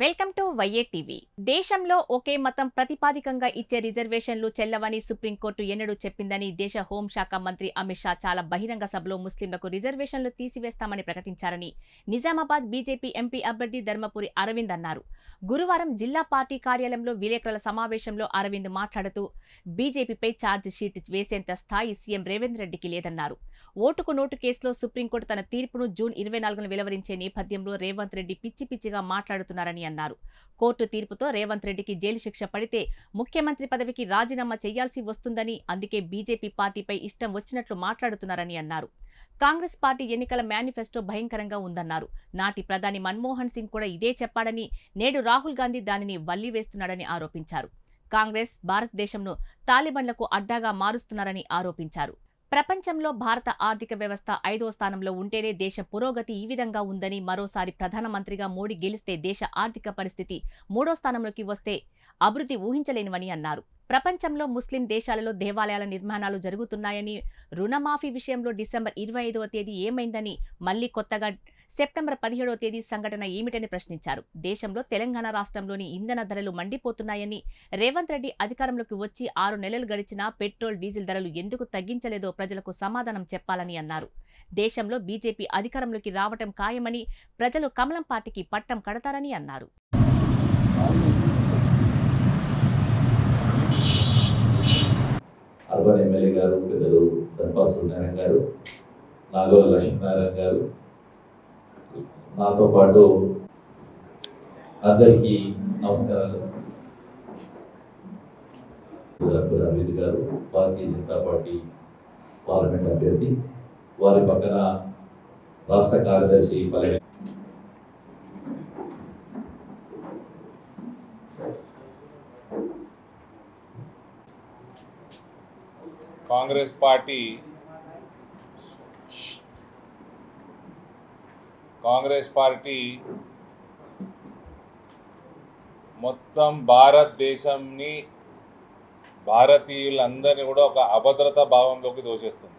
Welcome to వైఏ TV దేశంలో ఒకే మతం ప్రతిపాదికంగా ఇచ్చే రిజర్వేషన్లు చెల్లవని సుప్రీంకోర్టు ఎన్నడూ చెప్పిందని దేశ హోంశాఖ మంత్రి అమిత్ షా చాలా బహిరంగ సభలో ముస్లింలకు రిజర్వేషన్లు తీసివేస్తామని ప్రకటించారని నిజామాబాద్ బీజేపీ ఎంపీ అభ్యర్థి ధర్మపురి అరవింద్ అన్నారు గురువారం జిల్లా పార్టీ కార్యాలయంలో విలేకరుల సమావేశంలో అరవింద్ మాట్లాడుతూ బీజేపీపై ఛార్జ్ షీట్ వేసేంత స్థాయి సీఎం రేవంత్ రెడ్డికి లేదన్నారు ఓటుకు నోటు కేసులో సుప్రీంకోర్టు తన తీర్పును జూన్ ఇరవై నాలుగున వెలువరించే నేపథ్యంలో రేవంత్ రెడ్డి పిచ్చి పిచ్చిగా మాట్లాడుతున్నారని అన్నారు కోర్టు తీర్పుతో రేవంత్ రెడ్డికి జైలు శిక్ష పడితే ముఖ్యమంత్రి పదవికి రాజీనామా చేయాల్సి వస్తుందని అందుకే బీజేపీ పార్టీపై ఇష్టం వచ్చినట్లు మాట్లాడుతున్నారని అన్నారు కాంగ్రెస్ పార్టీ ఎన్నికల మేనిఫెస్టో భయంకరంగా ఉందన్నారు నాటి ప్రధాని మన్మోహన్ సింగ్ కూడా ఇదే చెప్పాడని నేడు రాహుల్ గాంధీ దానిని వల్లివేస్తున్నాడని ఆరోపించారు కాంగ్రెస్ భారతదేశంను తాలిబన్లకు అడ్డాగా మారుస్తున్నారని ఆరోపించారు ప్రపంచంలో భారత ఆర్థిక వ్యవస్థ ఐదో స్థానంలో ఉంటేనే దేశ పురోగతి ఈ విధంగా ఉందని మరోసారి ప్రధానమంత్రిగా మోడీ గెలిస్తే దేశ ఆర్థిక పరిస్థితి మూడో స్థానంలోకి వస్తే అభివృద్ధి ఊహించలేనివని అన్నారు ప్రపంచంలో ముస్లిం దేశాలలో దేవాలయాల నిర్మాణాలు జరుగుతున్నాయని రుణమాఫీ విషయంలో డిసెంబర్ ఇరవై ఐదవ తేదీ ఏమైందని మళ్లీ కొత్తగా సెప్టెంబర్ పదిహేడవ తేదీ సంఘటన ఏమిటని ప్రశ్నించారు దేశంలో తెలంగాణ రాష్ట్రంలోని ఇంధన ధరలు మండిపోతున్నాయని రేవంత్ రెడ్డి అధికారంలోకి వచ్చి ఆరు నెలలు గడిచినా పెట్రోల్ డీజిల్ ధరలు ఎందుకు తగ్గించలేదో ప్రజలకు సమాధానం చెప్పాలని అన్నారు దేశంలో బీజేపీ అధికారంలోకి రావటం ఖాయమని ప్రజలు కమలం పార్టీకి పట్టం కడతారని అన్నారు అర్బన్ ఎమ్మెల్యే గారు పెద్దలు ధర్పాల్ సత్యనారాయణ గారు నాగోల లక్ష్మీనారాయణ గారు నాతో పాటు అందరికీ నమస్కారాలు డాక్టర్ అరవింద్ గారు భారతీయ జనతా పార్టీ పార్లమెంట్ అభ్యర్థి వారి పక్కన రాష్ట్ర కార్యదర్శి పల్లె కాంగ్రెస్ పార్టీ కాంగ్రెస్ పార్టీ మొత్తం భారతదేశంని భారతీయులందరినీ కూడా ఒక అభద్రత భావంలోకి దోచేస్తుంది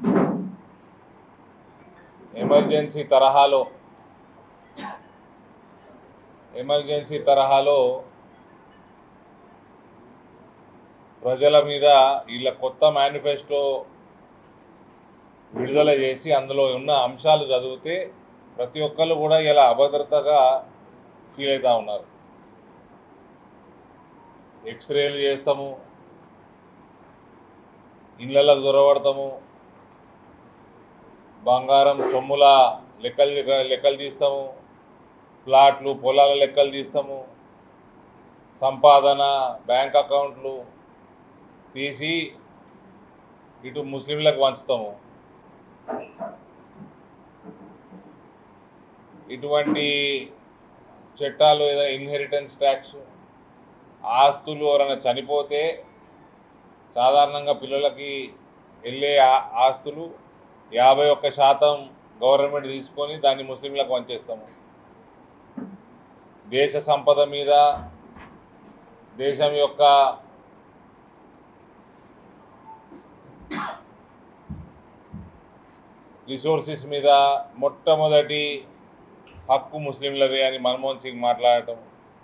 ఎమర్జెన్సీ తరహాలో ఎమర్జెన్సీ తరహాలో ప్రజల మీద వీళ్ళ కొత్త మేనిఫెస్టో విడుదల చేసి అందులో ఉన్న అంశాలు చదివితే ప్రతి ఒక్కళ్ళు కూడా ఇలా అభద్రతగా ఫీల్ అవుతూ ఉన్నారు ఎక్స్రేలు చేస్తాము ఇళ్ళకు దొరబడతాము బంగారం సొమ్ముల లెక్కలు లెక్కలు తీస్తాము ప్లాట్లు పొలాల లెక్కలు తీస్తాము సంపాదన బ్యాంక్ అకౌంట్లు తీసి ఇటు ముస్లింలకు పంచుతాము ఇటువంటి చట్టాలు ఏదైనా ఇన్హెరిటెన్స్ ట్యాక్స్ ఆస్తులు ఎవరైనా చనిపోతే సాధారణంగా పిల్లలకి వెళ్ళే ఆ- ఆస్తులు యాభై ఒక్క శాతం గవర్నమెంట్ తీసుకొని దాన్ని ముస్లింలకు పంచేస్తాము దేశ సంపద మీద దేశం యొక్క రిసోర్సెస్ మీద మొట్టమొదటి హక్కు ముస్లింలదే అని మన్మోహన్ సింగ్ మాట్లాడటం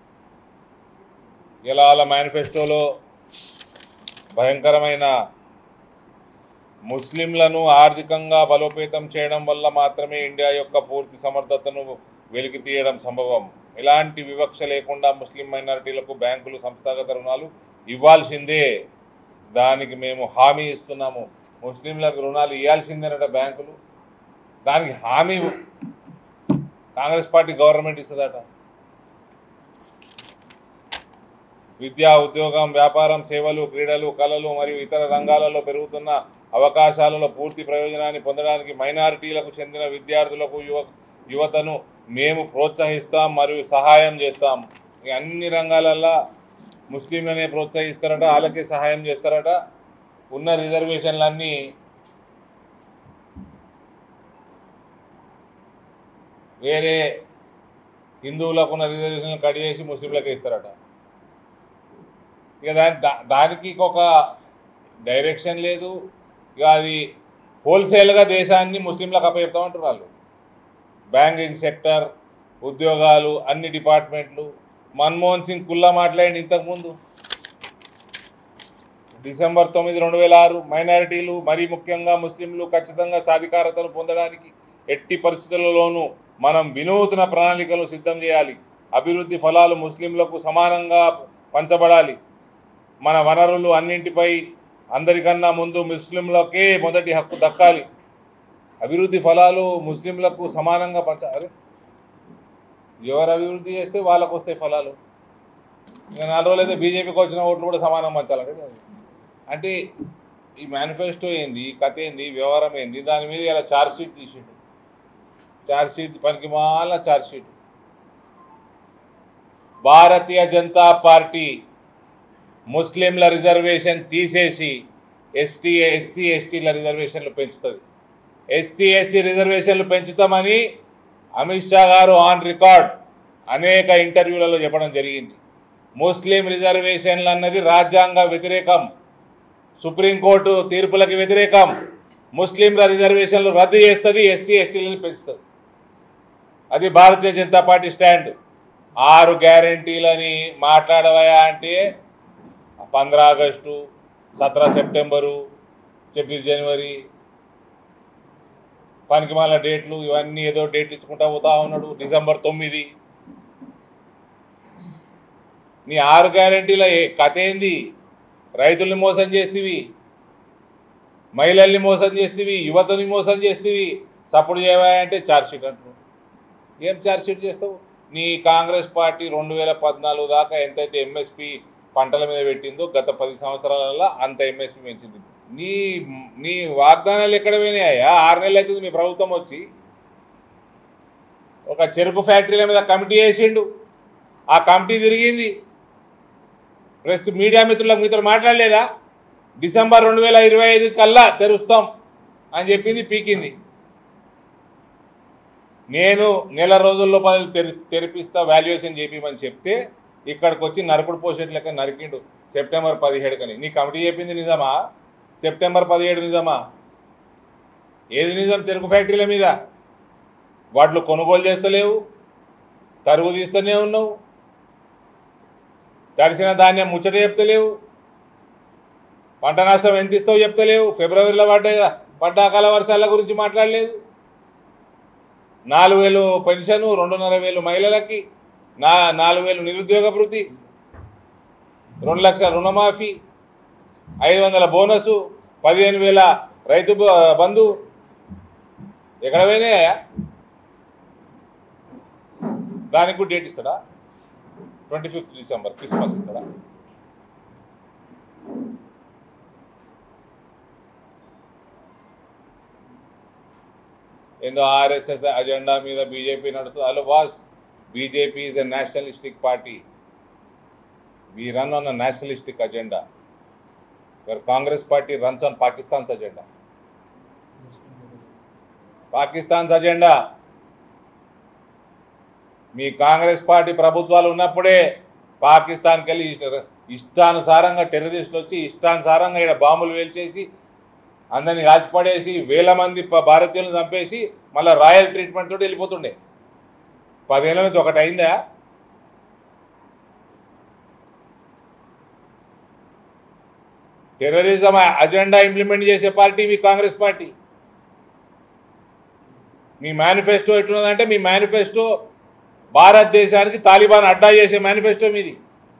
ఇలా వాళ్ళ మేనిఫెస్టోలో భయంకరమైన ముస్లింలను ఆర్థికంగా బలోపేతం చేయడం వల్ల మాత్రమే ఇండియా యొక్క పూర్తి సమర్థతను వెలికి తీయడం సంభవం ఎలాంటి వివక్ష లేకుండా ముస్లిం మైనారిటీలకు బ్యాంకులు సంస్థాగత రుణాలు ఇవ్వాల్సిందే దానికి మేము హామీ ఇస్తున్నాము ముస్లింలకు రుణాలు ఇవ్వాల్సిందేనట బ్యాంకులు దానికి హామీ కాంగ్రెస్ పార్టీ గవర్నమెంట్ ఇస్తుందట విద్య ఉద్యోగం వ్యాపారం సేవలు క్రీడలు కళలు మరియు ఇతర రంగాలలో పెరుగుతున్న అవకాశాలలో పూర్తి ప్రయోజనాన్ని పొందడానికి మైనారిటీలకు చెందిన విద్యార్థులకు యువ యువతను మేము ప్రోత్సహిస్తాం మరియు సహాయం చేస్తాం ఈ అన్ని రంగాలల్లో ముస్లింలనే ప్రోత్సహిస్తారట వాళ్ళకే సహాయం చేస్తారట ఉన్న రిజర్వేషన్లన్నీ వేరే హిందువులకు ఉన్న రిజర్వేషన్లు కట్ చేసి ముస్లింలకు ఇస్తారట ఇక దాని దా- దానికి ఒక డైరెక్షన్ లేదు ఇక అది హోల్సేల్గా దేశాన్ని ముస్లింలకు అప్పచెప్తామంటారు వాళ్ళు బ్యాంకింగ్ సెక్టర్ ఉద్యోగాలు అన్ని డిపార్ట్మెంట్లు మన్మోహన్ సింగ్ కుల్లా మాట్లాడింది ఇంతకుముందు డిసెంబర్ తొమ్మిది రెండు వేల ఆరు మైనారిటీలు మరీ ముఖ్యంగా ముస్లింలు ఖచ్చితంగా సాధికారతను పొందడానికి ఎట్టి పరిస్థితులలోనూ మనం వినూత్న ప్రణాళికలు సిద్ధం చేయాలి అభివృద్ధి ఫలాలు ముస్లింలకు సమానంగా పంచబడాలి మన వనరులు అన్నింటిపై అందరికన్నా ముందు ముస్లింలకే మొదటి హక్కు దక్కాలి అభివృద్ధి ఫలాలు ముస్లింలకు సమానంగా పంచ అరే ఎవరు అభివృద్ధి చేస్తే వాళ్ళకు వస్తాయి ఫలాలు ఇంకా నాలుగు రోజులు అయితే బీజేపీకి వచ్చిన ఓట్లు కూడా సమానం పంచాలంటే అంటే ఈ మేనిఫెస్టో ఏంది ఈ కథ ఏంది వ్యవహారం ఏంది దాని మీద ఇలా ఛార్జ్ షీట్ తీసిండు ఛార్జ్ షీట్ పనికి మాల charge sheet Bharatiya Janata party ముస్లింల రిజర్వేషన్ తీసేసి ఎస్టీ ఎస్సీ ఎస్టీల రిజర్వేషన్లు పెంచుతుంది ఎస్సీ ఎస్టీ రిజర్వేషన్లు పెంచుతామని అమిత్ షా గారు ఆన్ రికార్డ్ అనేక ఇంటర్వ్యూలలో చెప్పడం జరిగింది ముస్లిం రిజర్వేషన్లు అన్నది రాజ్యాంగ వ్యతిరేకం సుప్రీంకోర్టు తీర్పులకు వ్యతిరేకం ముస్లింల రిజర్వేషన్లు రద్దు చేస్తుంది ఎస్సీ ఎస్టీలను పెంచుతుంది అది భారతీయ జనతా పార్టీ స్టాండ్ ఆరు గ్యారంటీలని మాట్లాడవయా అంటే పంద్రా ఆగస్టు సతరా సెప్టెంబరు ఛబ్బీస్ జనవరి పనికిమాల డేట్లు ఇవన్నీ ఏదో డేట్లు ఇచ్చుకుంటా పోతా ఉన్నాడు డిసెంబర్ తొమ్మిది నీ ఆరు గ్యారంటీల ఏ కథ ఏంది రైతుల్ని మోసం చేస్తేవి మహిళల్ని మోసం చేస్తేవి యువతని మోసం చేస్తేవి సపోర్ట్ చేయవాయంటే ఛార్జ్షీట్ అంటున్నావు ఏం ఛార్జ్షీట్ చేస్తావు నీ కాంగ్రెస్ పార్టీ రెండు వేల పద్నాలుగు దాకా ఎంతైతే ఎంఎస్పి పంటల మీద పెట్టిందో గత పది సంవత్సరాలలో అంత ఎంఎస్పి పెంచింది నీ నీ వాగ్దానాలు ఎక్కడ పోయినాయా ఆరు నెలలు అవుతుంది మీ ప్రభుత్వం వచ్చి ఒక చెరుకు ఫ్యాక్టరీల మీద కమిటీ వేసిండు ఆ కమిటీ తిరిగింది ప్రెస్ మీడియా మిత్రులకు మీతో మాట్లాడలేదా డిసెంబర్ రెండు వేల ఇరవై ఐదు కల్లా తెరుస్తాం అని చెప్పింది పీకింది నేను నెల రోజుల్లో పది తెరి తెరిపిస్తా వాల్యుయేషన్ చేపిమని చెప్తే ఇక్కడికి వచ్చి నరకుడు పోసేట్ లెక్క నరికిండు సెప్టెంబర్ పదిహేడు కని నీ కమిటీ చెప్పింది నిజమా సెప్టెంబర్ పదిహేడు నిజమా ఏది నిజం చెరుకు ఫ్యాక్టరీల మీద వాటిలో కొనుగోలు చేస్తలేవు తరుగు తీస్తూనే ఉన్నావు తడిసిన ధాన్యం ముచ్చట చెప్తలేవు పంట నష్టం ఎంత ఇస్తావు చెప్తలేవు ఫిబ్రవరిలో పడ్డ పడ్డ అకాల వర్షాల గురించి మాట్లాడలేదు నాలుగు వేలు పెన్షను రెండున్నర వేలు మహిళలకి నా నాలుగు వేలు నిరుద్యోగ భృతి రెండు లక్షల రుణమాఫీ ఐదు వందల బోనసు పదిహేను వేల రైతు బ- బంధు ఎక్కడ పోయినాయా దానికి కూడా డేట్ ఇస్తాడా ట్వంటీ ఫిఫ్త్ డిసెంబర్ క్రిస్మస్ ఇస్తాడా ఏందో ఆర్ఎస్ఎస్ అజెండా మీద బీజేపీ నడుస్తుంది hello boss BJP is a nationalistic party we run on a nationalistic agenda where Congress party runs on Pakistan's agenda. Pakistan's agenda మీ కాంగ్రెస్ పార్టీ ప్రభుత్వాలు ఉన్నప్పుడే పాకిస్తాన్కి వెళ్ళి ఇష్ట- ఇష్టానుసారంగా టెర్రరిస్టులు వచ్చి ఇష్టానుసారంగా ఇక్కడ బాంబులు వేల్చేసి అందరిని కాల్చిపడేసి వేల మంది ప- భారతీయులను చంపేసి మళ్ళీ రాయల్ ట్రీట్మెంట్ తోటి వెళ్ళిపోతుండే పదేళ్ళ నుంచి ఒకటి అయిందా టెర్రరిజం అజెండా ఇంప్లిమెంట్ చేసే పార్టీ మీ కాంగ్రెస్ పార్టీ మీ మేనిఫెస్టో ఎట్లున్నదంటే మీ మేనిఫెస్టో భారతదేశానికి తాలిబాన్ అడ్డా చేసే మేనిఫెస్టో మీది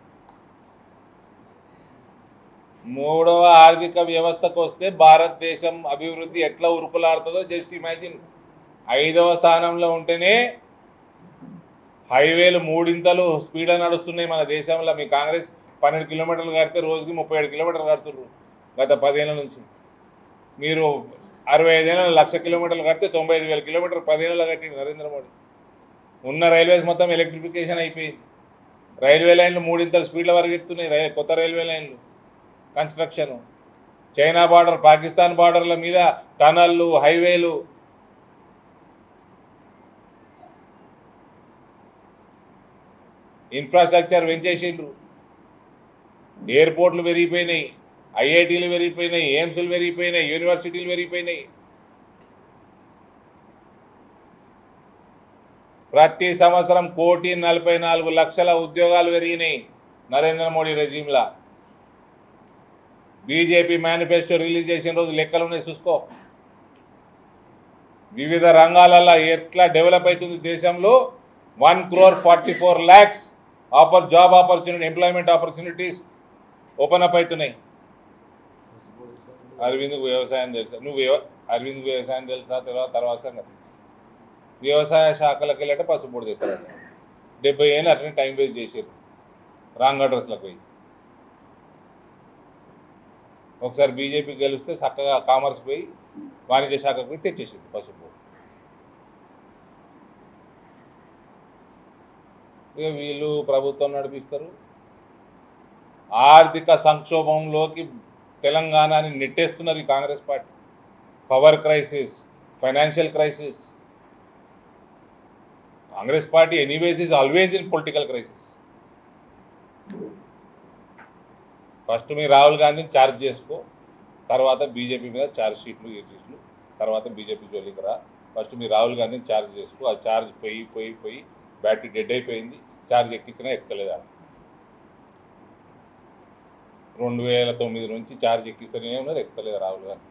మూడవ ఆర్థిక వ్యవస్థకు వస్తే భారతదేశం అభివృద్ధి ఎట్లా ఉరుకులాడుతుందో జస్ట్ ఇమాజిన్ ఐదవ స్థానంలో ఉంటేనే హైవేలు మూడింతలు స్పీడ్ నడుస్తున్నాయి మన దేశంలో మీ కాంగ్రెస్ పన్నెండు కిలోమీటర్లు కడితే రోజుకి ముప్పై ఏడు కిలోమీటర్లు కడుతుర్రు గత పదేళ్ళ నుంచి మీరు అరవై ఐదేళ్ళ లక్ష కిలోమీటర్లు కడితే తొంభై ఐదు వేల కిలోమీటర్లు పదేళ్ళలో కట్టింది నరేంద్ర మోడీ ఉన్న రైల్వేస్ మొత్తం ఎలక్ట్రిఫికేషన్ అయిపోయింది రైల్వే లైన్లు మూడింతల స్పీడ్ల వరకు ఎత్తున్నాయి రై కొత్త రైల్వే లైన్లు కన్స్ట్రక్షన్ చైనా బార్డర్ పాకిస్తాన్ బార్డర్ల మీద టనళ్ళు హైవేలు ఇన్ఫ్రాస్ట్రక్చర్ పెంచేసిండ్రు ఎయిర్పోర్ట్లు పెరిగిపోయినాయి ఐఐటీలు పెరిగిపోయినాయి ఎయిమ్స్లు పెరిగిపోయినాయి యూనివర్సిటీలు పెరిగిపోయినాయి ప్రతి సంవత్సరం కోటి నలభై నాలుగు లక్షల ఉద్యోగాలు పెరిగినాయి నరేంద్ర మోడీ రెజీమ్లా బీజేపీ మేనిఫెస్టో రిలీజ్ చేసిన రోజు లెక్కలు ఉన్నాయి చూసుకో వివిధ రంగాలలో ఎట్లా డెవలప్ అవుతుంది దేశంలో one crore forty four lakhs ఆపర్ job opportunity employment opportunities open up అవుతున్నాయి అరవింద్కు వ్యవసాయం తెలుసా నువ్వు వ్యవ- అరవింద్కు వ్యవసాయం తెలుసా తర్వాత తర్వాత సంగతి వ్యవసాయ శాఖలకు వెళ్ళట పసుపు బోర్డు తెస్తారట డెబ్బై ఏళ్ళు అట్లనే టైం వేస్ట్ చేసారు రాంగ్ అడ్రస్లకు పోయి ఒకసారి బీజేపీ గెలిస్తే చక్కగా కామర్స్ పోయి వాణిజ్య శాఖకు పోయి తెచ్చేసింది పసుపు బోర్డు ఇక వీళ్ళు ప్రభుత్వం నడిపిస్తారు ఆర్థిక సంక్షోభంలోకి తెలంగాణని నెట్టేస్తున్నారు ఈ Congress party power crisis financial crisis Congress party anyways is always in political crisis first మీ రాహుల్ గాంధీని ఛార్జ్ చేసుకో తర్వాత బీజేపీ మీద ఛార్జ్ షీట్లు ఈ షీట్లు తర్వాత బీజేపీ జోలికి రా ఫస్ట్ మీ రాహుల్ గాంధీని ఛార్జ్ చేసుకో ఆ ఛార్జ్ పోయి పోయి పోయి బ్యాటరీ డెడ్ అయిపోయింది ఛార్జ్ ఎక్కించినా ఎక్కలేదు ఆడ. రెండు వేల తొమ్మిది నుంచి ఛార్జ్ ఎక్కిస్తూనే ఉన్నారు ఎక్కలేదు రాహుల్ గాంధీ